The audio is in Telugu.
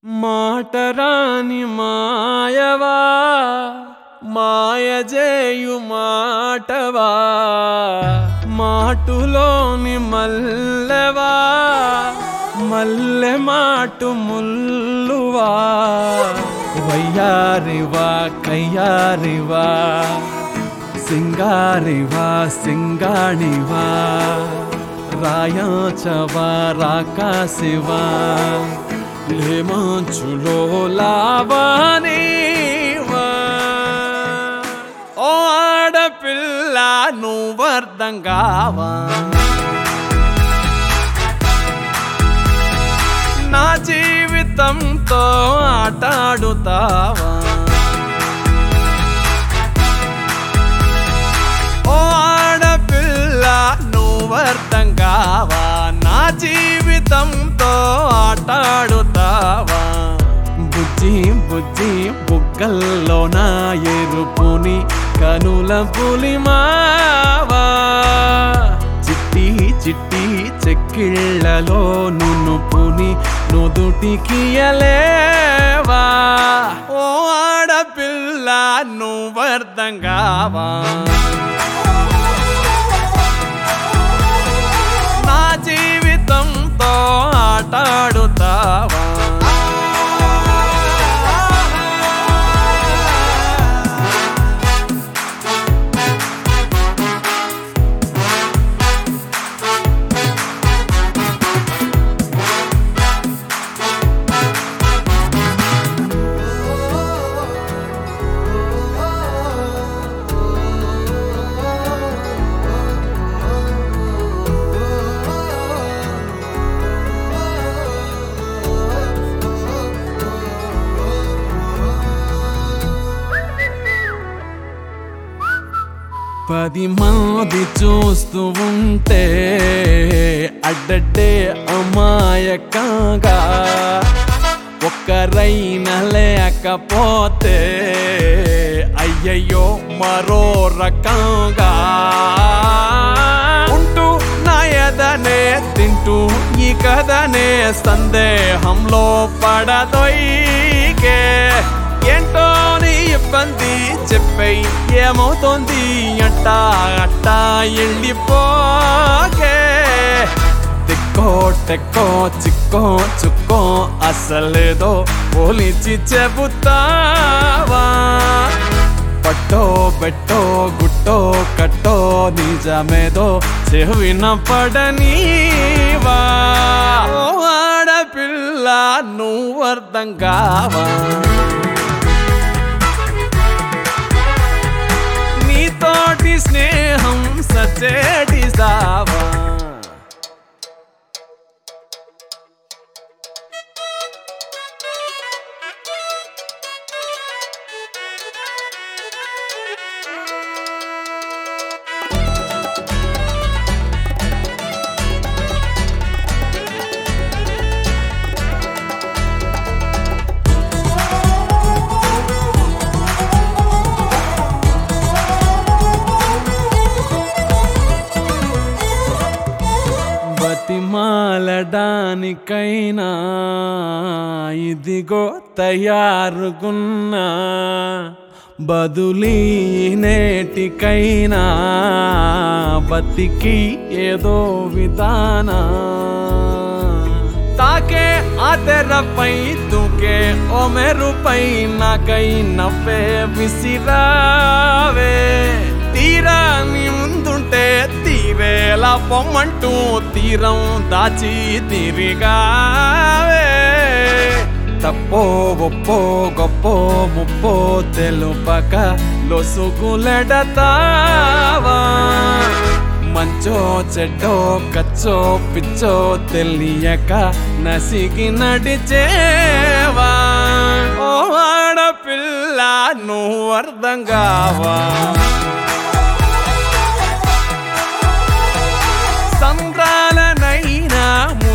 మాటరాని మాయవా మాయజేయు మాటవా మాటులోని మల్లెవా మల్లె మాటు ముల్లువా వయ్యారివా కయ్యారివా సింగారివా సింగాణివా రాయాచవా రాకాశివా లేమాంచులో లావానివా ఓ ఆడపిల్ల నువ్వర్థం కావా నా జీవితంతో ఆటాడుతావా ఓ ఆడపిల్ల నువ్వర్థం కావా నా జీవితంతో ఆటాడుతావా బుజ్జి బుజ్జి బుగ్గల్లో నా ఎరుపుని కనుల పులిమావా చిట్టి చిట్టి చెక్కిళ్ళలో నునుపుని నుదుటికియలేవా ఓ ఆడపిల్ల నువ్వర్థం కావా నా జీవితంతో ఆటాడుతావా పది మంది చూస్తూ ఉంటే అడ్డడ్డే అమాయకంగా ఒక్కరైనా లేకపోతే అయ్యయ్యో మరో రకంగా ఉంటూ నా ఎదనే తింటూ ఈ కథనే సందేహంలో పడదొయ్యకే ఏంటో నీ ఇబ్బంది చెప్పై ఏమవుతోంది అట్టా అట్టా వెళ్ళిపోకే తిక్కో టెక్కో చిక్కో చుక్కో అసలేదో పోలిచి చెబుతావా పట్టో బెట్టో గుట్టో కట్టో నిజమేదో చెవిన పడనీవా ఓ ఆడపిల్ల నువ్వు అర్థం కావా నీతోటి స్నేహం సచేటి సావా బతిమాలడానికైనా ఇదిగో తయారుగున్నా బదులీ నేటికైనా బతికి ఏదో విధానా తాకే ఆ తెరపై తూకే ఓ మెరుపై నాకై నవ్వే విసిరావే తీరా నీ ముందుంటే తీరేలా పొమ్మంటూ తీరం దాచి తిరిగావే తప్పో ఒప్పో గొప్పో ముప్పో తెలుపక లొసుగులెడతావా మంచో చెడ్డో కచ్చో పిచ్చో తెలియక నసిగి నడిచేవా ఓ ఆడపిల్ల నువ్వు అర్థం కావా సంద్రాలనైనా